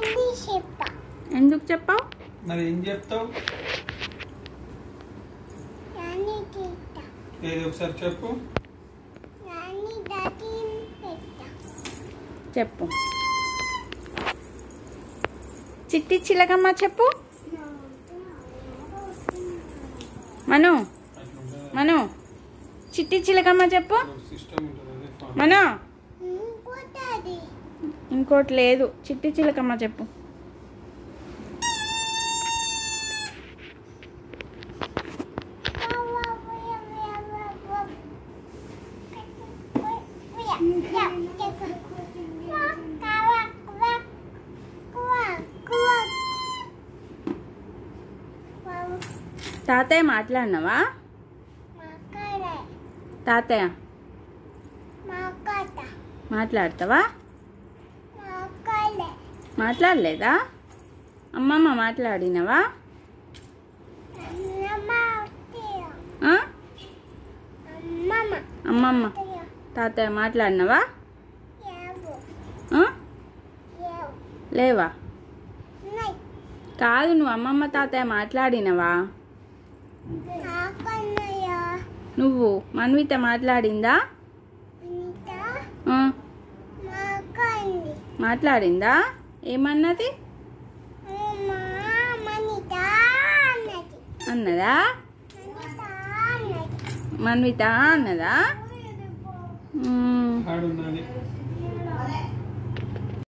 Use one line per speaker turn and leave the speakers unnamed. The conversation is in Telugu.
అన్ని చెప్ప
ఎందుకు చెప్పావు
మరి ఏం చెప్తావు
అన్ని తింటా
ఏది ఒకసారి చెప్పు
అన్ని దాటి పెట్టా
చెప్పు చిట్టి చిలకమ్మ చెప్పు మను
అట్లుంటుంది
మను చిట్టి చిలకమ్మ చెప్పు
సిస్టమ్ ఉంటుంది అదే ఫోన్
మను
ఇంకోటది
ఇంకోటి లేదు చిట్టి చిలకమ్మ చెప్పు తాతయ్య మాట్లాడినావా తాతయ్య మాట్లాడతావా మాట్లాడలేదా అమ్మమ్మ మాట్లాడినవా ఆ? అమ్మమ్మ తాతయ్య మాట్లాడినవా ఆ? లేవా కాదు నువ్వు అమ్మమ్మ తాతయ్య మాట్లాడినవా నువ్వు మన్విత మాట్లాడిందా ఆ, మాట్లాడిందా ఏమన్నది అన్నదా మన్విత అన్నదా మ్మ్.
ఆడున్నది